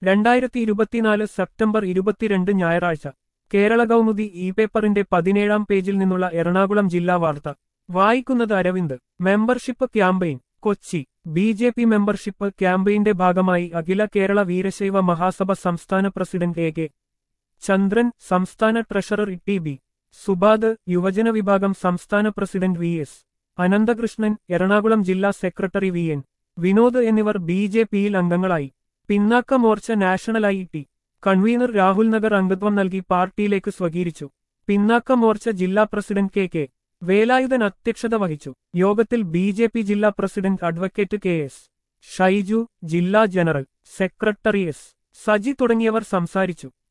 രണ്ടായിരത്തി ഇരുപത്തിനാല് സെപ്റ്റംബർ ഇരുപത്തിരണ്ട് ഞായറാഴ്ച കേരള കൗമുദി ഇ പേപ്പറിന്റെ പതിനേഴാം പേജിൽ നിന്നുള്ള എറണാകുളം ജില്ലാ വാർത്ത വായിക്കുന്നത് Aravind membership campaign Kochi B J P membership ക്യാമ്പയിന്റെ ഭാഗമായി അഖില കേരള വീരശൈവ മഹാസഭ സംസ്ഥാന പ്രസിഡന്റ് എ കെ ചന്ദ്രൻ സംസ്ഥാന ട്രഷറർ ടി ബി സുബാദ് യുവജന വിഭാഗം സംസ്ഥാന president V S Ananthakrishnan Ernakulam ജില്ലാ സെക്രട്ടറി വി എൻ വിനോദ് എന്നിവർ ബി ജെ പിയിൽ അംഗങ്ങളായി പിന്നാക്ക മോർച്ച നാഷണലായി ടി കൺവീനർ രാഹുൽ നഗർ അംഗത്വം നൽകി പാർട്ടിയിലേക്ക് സ്വീകരിച്ചു പിന്നാക്ക മോർച്ച ജില്ലാ പ്രസിഡന്റ് കെ കെ വേലായുധൻ അധ്യക്ഷത വഹിച്ചു യോഗത്തിൽ ബി ജെ പി ജില്ലാ president advocate K S Shaiju ജില്ലാ ജനറൽ സെക്രട്ടറി എസ് സജി തുടങ്ങിയവർ സംസാരിച്ചു